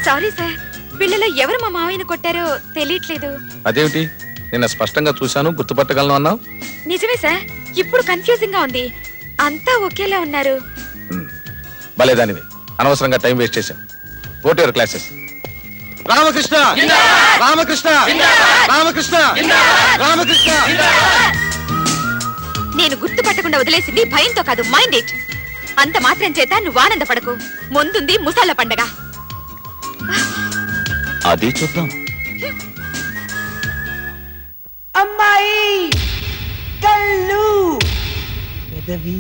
Sorry sir పిల్లలు ఎవరు మా మావయ్యని కొట్టారో తెలియట్లేదు అదేమిటి నిన్న స్పష్టంగా చూశాను గుర్తుపట్టగలను అన్నావు నిజమే సార్ ఇప్పుడు కన్ఫ్యూజింగ్ గా ఉంది అంతా ఒకేలా ఉన్నారు భలేదానివి అనవసరంగా టైం వేస్ట్ చేశాం go to your classes Ramakrishna Ramakrishna Ramakrishna Ramakrishna నేను గుర్తుపట్టకుండా వదిలేసింది భయంతో కాదు మైండ్ ఇట్ అంత మాత్రం చేత నువ్వు ఆనందపడకు ముందుంది ముసాల పండగ అది చూద్దాం అమ్మాయి కళ్ళు పెదవి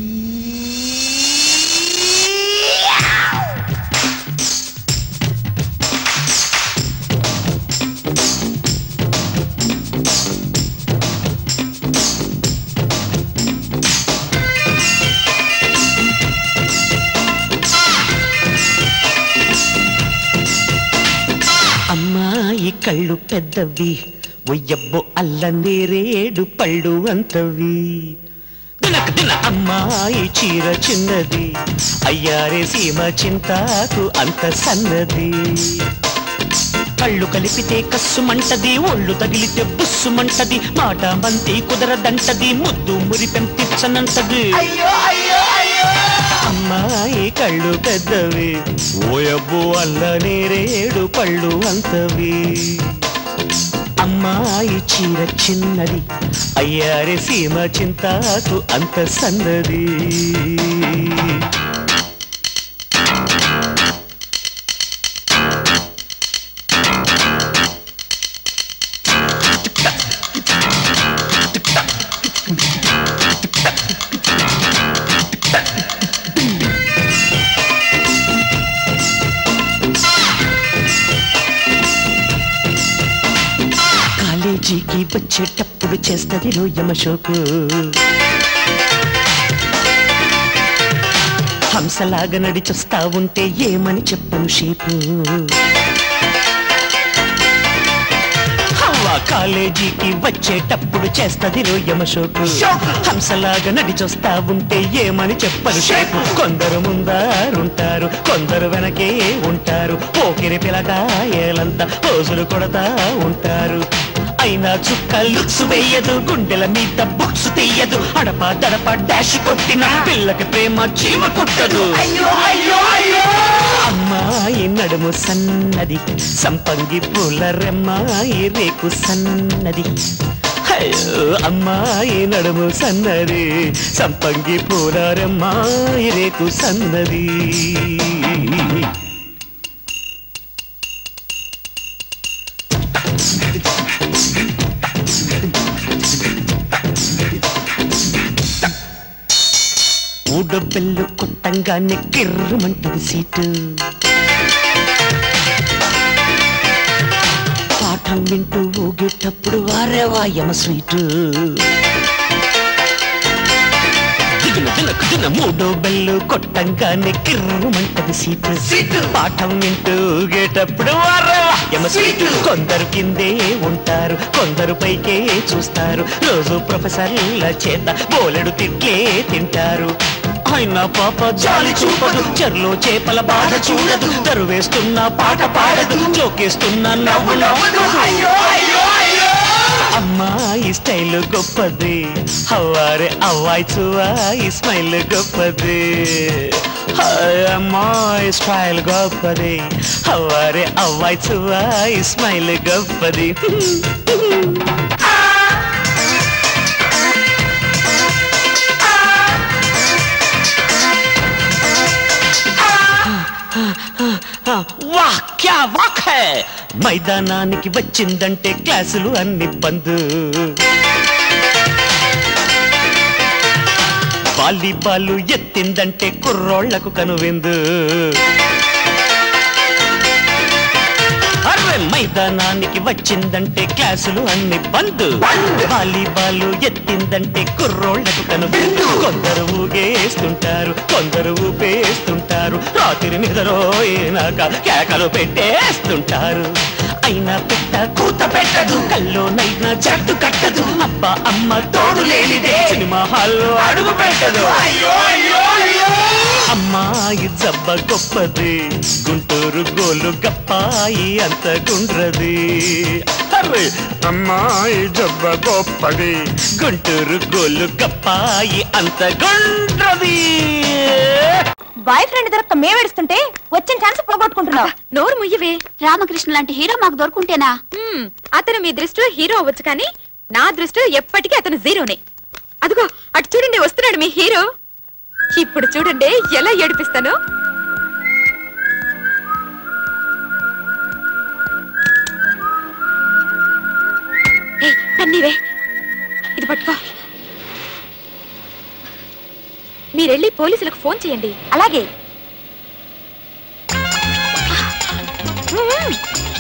అమ్మాయి కళ్ళు పెద్దవి ఒయ్యబ్బో అల్ల నేరేడు పళ్ళు అంతవి దినక దిన అమ్మాయి చీర చిన్నది అయ్యారే సీమ చింతాకు అంత సన్నది కళ్ళు కలిపితే కస్సుమంటది ఒళ్ళు తగిలితే బుస్సుమంటది మాట మంతి కుదరదంటది ముద్దు మురిపెం తీర్చనంటది అమ్మాయి కళ్ళు పెద్దవి ఓయబ్బో అల్ల నేరేడు పళ్ళు అంతవి అమ్మాయి చీర చిన్నది అయ్యారే సీమ చింతాకు అంత సన్నది కాలేజీకి వచ్చేటప్పుడు చేస్తది రోయమ షోకు హంసలాగా నడిచొస్తా ఉంటే ఏమని చెప్పను షేపు హవ్వ కాలేజీకి వచ్చేటప్పుడు చేస్తది రోయమ షోకు హంసలాగా నడిచొస్తా ఉంటే ఏమని చెప్పను షేపు కొందరు ముందారుంటారు కొందరు వెనకే ఉంటారు పోకిరి పిలకాయలంతా పోజులు కొడతా ఉంటారు అయినా చుక్క లుక్స్ వేయదు గుండెల మీద బుక్స్ తీయదు అడప దడప డాష్ కొట్టిన పిల్లకి ప్రేమ చీమ కుట్టదు అమ్మాయి నడుము సన్నది సంపంగి పూల రెమ్మాయి రేకు సన్నది అయ్యో, అమ్మాయి నడుము సన్నది సంపంగి పూల రెమ్మాయి రేకు సన్నది మూడో బెల్లు కొట్టంగానే కిర్రమంటది సీటు పాఠం వింటూ ఊగేటప్పుడు వారే వాయమ స్వీటు దిగిన దినకు దిన మూడో బెల్లు కొట్టంగానే కిర్రమంటది సీటు సీటు పాఠం వింటూ ఊగేటప్పుడు వారే వాయమ స్వీటు కొందరు కిందే ఉంటారు కొందరు పైకే చూస్తారు రోజు ప్రొఫెసర్ల చేత బోలెడు తిట్లే తింటారు అయినా పాప జాలి చూపదు చెర్లో చేపల బాధ చూడదు తరువేస్తున్న పాట పాడదు జోకేస్తున్న నవ్వు నవ్వదు అమ్మాయి స్టైల్ గొప్పది హవారే అవ్వాయి చువాయి స్మైల్ గొప్పది హాయ్ అమ్మాయి స్టైల్ గొప్పది హవారే అవ్వాయి చువాయి స్మైల్ గొప్పది వా క్యా వాక్ హై మైదానానికి వచ్చిందంటే క్లాసులు అన్ని బంద్ వాలీబాల్ ఎత్తిందంటే కుర్రోళ్లకు కనువిందు అరే మైదానానికి వచ్చిందంటే క్లాసులు అన్ని బంద్ వాలీబాల్ ఎత్తిందంటే కుర్రోళ్లకు కనువిందు కొందరు ఊగేస్తుంటారు కొందరు ఊపేస్తుంటారు రాత్రి నిద్రోయినాక కేకలు పెట్టేస్తుంటారు అయినా పెట్ట కూత పెట్టదు కల్లోనైనా జట్టు కట్టదు అబ్బా అమ్మ తోడు లేనిదే సినిమా హాల్లో అడుగు పెట్టదు అమ్మాయి జబ్బ గొప్పది గుంటూరు గోలు గప్పాయి అంత గుండ్రది అర్రే అమ్మాయి జబ్బ గొప్పది గుంటూరు గోలు గప్పాయి అంత గుండ్రది బాయ్ ఫ్రెండ్ దొరక్క మేమేడుస్తుంటే వచ్చిన ఛాన్స్ పోగొట్టుకుంటున్నావు నోరు ముయ్యవే రామకృష్ణ లాంటి హీరో మాకు దొరుకుంటేనా హ్మ్, అతను మీ దృష్టిలో హీరో అవ్వచ్చు కానీ నా దృష్టిలో ఎప్పటికీ అతను జీరోనే అదిగో అటు చూడండి వస్తున్నాడు మీ హీరో ఇప్పుడు చూడండి ఎలా ఏడిపిస్తాను ఏయ్, నన్నీవే ఇది పట్టుకో మీరెళ్ళి పోలీసులకు ఫోన్ చేయండి అలాగే హ్మ్.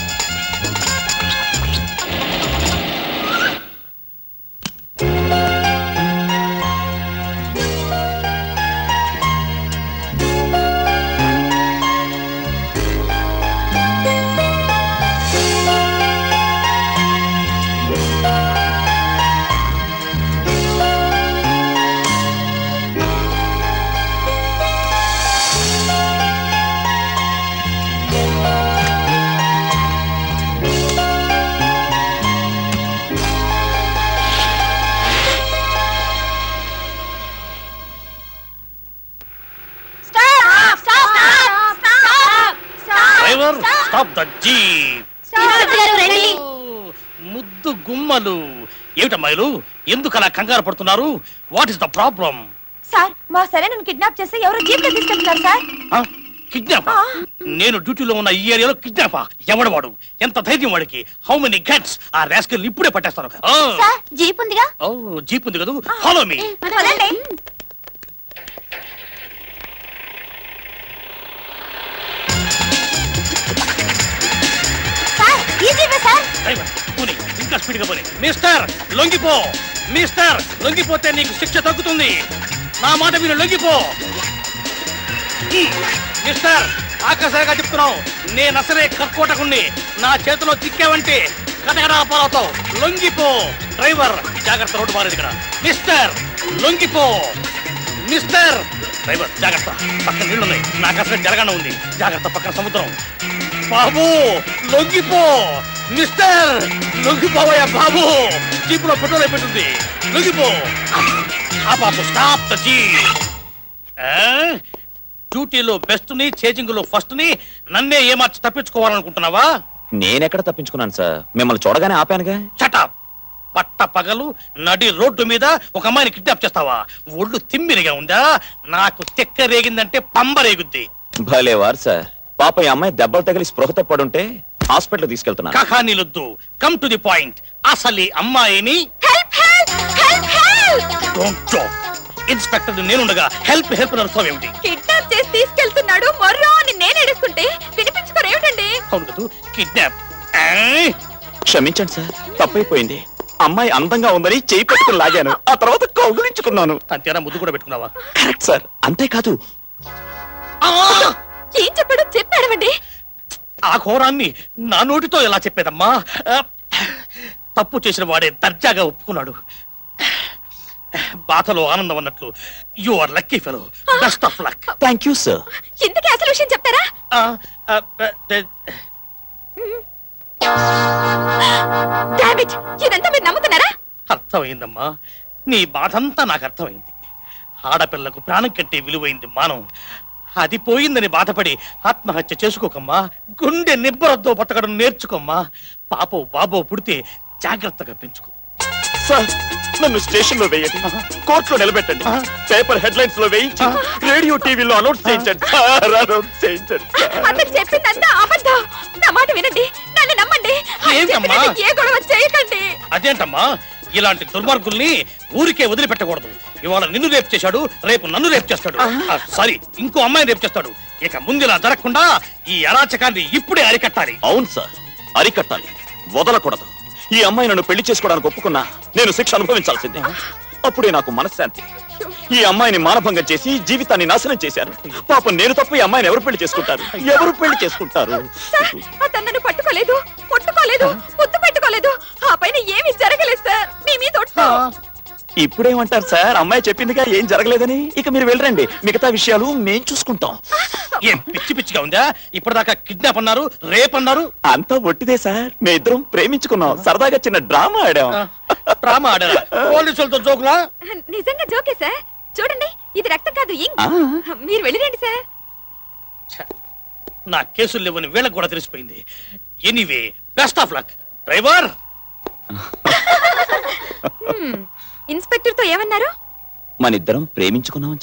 డ్రైవర్ స్టాప్ ద జీప్ రండి ముద్దు గుమ్మలు ఏమిటమ్మాయిలు ఎందుకు అలా కంగారు పడుతున్నారు what is the problem sir మా సరైన కిడ్నాప్ చేసి ఎవరో జీప్ లో తీసుకెళ్తున్నారు సార్ కిడ్నాప్ నేను డ్యూటీలో ఉన్న ఈ ఏరియాలో కిడ్నాపా ఎవడవాడు ఎంత ధైర్యం వాడికి హౌ మెనీ గట్స్ ఆ రాస్కల్ ఇప్పుడే పట్టేస్తాను సార్ జీప్ ఉందిగా ఓ జీప్ ఉంది కదా ఫాలో మీ పదండి. సార్ ఈ జీపే సార్ డ్రైవర్ పోనీ ఇంకా స్పీడ్ గా పోనీ మిస్టర్ లొంగిపో మిస్టర్ లొంగిపోతే నీకు శిక్ష తగ్గుతుంది నా మాట మీరు లొంగిపో మిస్టర్ ఆకాశంగా చెప్తున్నావు నేను అసలే కర్కోటకుణ్ణి నా చేతిలో చిక్కావంటే కటకడా పాలవుతావు లొంగిపో డ్రైవర్ జాగ్రత్త రోడ్డు మారేది ఇక్కడ మిస్టర్ లొంగిపో మిస్టర్ డ్రైవర్ జాగ్రత్త పక్కన నీళ్ళున్నాయి నాకు అసలు జరగన ఉంది జాగ్రత్త పక్కన సముద్రం బాబు లొంగిపో మిస్టర్ లొంగిపోవయ్యా బాబు జీపులో పెట్రోల్ అయిపోతుంది లొంగిపో ఆ బాబు స్టాప్ ద జీప్ డ్యూటీలో బెస్ట్ ని చేజింగ్ లో ఫస్ట్ ని నన్నే ఏమార్చి తప్పించుకోవాలనుకుంటున్నావా నేనెక్కడ తప్పించుకున్నాను సార్ మిమ్మల్ని చూడగానే ఆపానుగా చటప్ పట్ట పగలు నడి రోడ్డు మీద ఒక అమ్మాయిని కిడ్నాప్ చేస్తావా ఒళ్ళు తిమ్మిరిగా ఉందా నాకు తెక్క రేగిందంటే పంబ రేగుద్ది భలేవారు సార్ పాప ఈ అమ్మాయి దెబ్బలు తగిలి స్పృహ పడుంటే హాస్పిటల్ తీసుకెళ్తున్నాను కహానీలొద్దు కమ్ టు ది పాయింట్ అసలు ఈ అమ్మాయిని Don't talk. ఇన్స్పెక్టర్ నేనుండగా హెల్ప్ హెల్ప్ నడుస్తావు ఏమిటి కిడ్నాప్ చేసి తీసుకెళ్తున్నాడు మొర్రో అని నేను ఏడుస్తుంటే వినిపించుకోరు ఏమిటండి అవును కదూ కిడ్నాప్ క్షమించండి సార్ తప్పైపోయింది అమ్మాయి అందంగా ఉందని చేయి పెట్టుకుని లాగాను ఆ తర్వాత కౌగులించుకున్నాను అంతేనా ముద్దు కూడా పెట్టుకున్నావా కరెక్ట్ సార్ అంతేకాదు ఆ! ఏం చెప్పాడో చెప్పాడమండి ఆ ఘోరాన్ని నా నోటితో ఎలా చెప్పేదమ్మా ఆ, తప్పు చేసిన వాడే దర్జాగా ఒప్పుకున్నాడు బాధలో ఆనందం అన్నట్లు you are lucky fellow best of luck thank you sir ఇంతకీ అసలు విషయం చెప్తారా డామిట్ ఇదంతా మీరు నమ్ముతున్నారా అర్థమైందమ్మా నీ బాధంతా నాకు అర్థమైంది ఆడపిల్లకు ప్రాణం కట్టే విలువైంది మానం అది పోయిందని బాధపడి ఆత్మహత్య చేసుకోకమ్మా గుండె నిబ్బరద్దో బతకడం నేర్చుకోమ్మా పాపో బాబో పుడితే జాగ్రత్తగా పెంచుకో సార్ నన్ను స్టేషన్ లో వేయండి కోర్టులో నిలబెట్టండి పేపర్ హెడ్లైన్స్ లో వేయించి రేడియో టీవీలో అనౌన్స్ చేయించండి సార్ అనౌన్స్ చేయించండి సార్. అతను చెప్పిందంతా అబద్ధం నా మాట వినండి నన్ను నమ్మండి ఆయన ఏంటమ్మా? చెప్పినట్టు ఏ గొడవ చేయకండి అదేంటమ్మా ఇలాంటి దుర్మార్గుల్ని ఊరికే వదిలిపెట్టకూడదు ఇవాళ నిన్ను రేపు చేశాడు రేపు నన్ను రేపు చేస్తాడు ఆ, సారీ ఇంకో అమ్మాయిని రేపు చేస్తాడు ఇక ముందులా జరగకుండా ఈ అరాచకాన్ని ఇప్పుడే అరికట్టాలి అవును సార్ అరికట్టాలి వదలకూడదు ఈ అమ్మాయి నన్ను పెళ్లి చేసుకోవడానికి ఒప్పుకున్నా నేను శిక్ష అనుభవించాల్సిందే అప్పుడే నాకు మనశ్శాంతి ఈ అమ్మాయిని మానభంగం చేసి జీవితాన్ని నాశనం చేశారు పాపం నేను తప్ప ఈ అమ్మాయిని ఎవరు పెళ్లి చేసుకుంటారు ఎవరు పెళ్లి చేసుకుంటారు సార్ అతను నన్ను పట్టుకోలేదు ముట్టుకోలేదు ముద్దు పెట్టుకోలేదు ఆ పైన ఏమీ జరగలేదు సార్ మీ మీద ఒట్టు ఇప్పుడేమంటారు సార్ అమ్మాయి చెప్పిందిగా ఏం జరగలేదని ఇక మీరు వెళ్ళరండి మిగతా విషయాలు మేం చూసుకుంటాం ఏం పిచ్చి పిచ్చిగా ఉందా ఇప్పటిదాకా కిడ్నాప్ అన్నారు రేప్ అన్నారు అంతా ఒట్టిదే సార్ మేమిద్దరం ప్రేమించుకున్నాం సరదాగా చిన్న డ్రామా ఆడాం డ్రామా ఆడారా పోలీసులతో జోకులా నిజంగా జోకే సార్ చూడండి ఇది రక్తం కాదు ఇంక్ ఆ. మీరు వెళ్ళిరండి సార్ ఛ, నా కేసులు లేవని వీళ్ళకి కూడా తెలిసిపోయింది anyway best of luck driver inspector తో ఏమన్నారు మన ఇద్దరం ప్రేమించుకున్నాం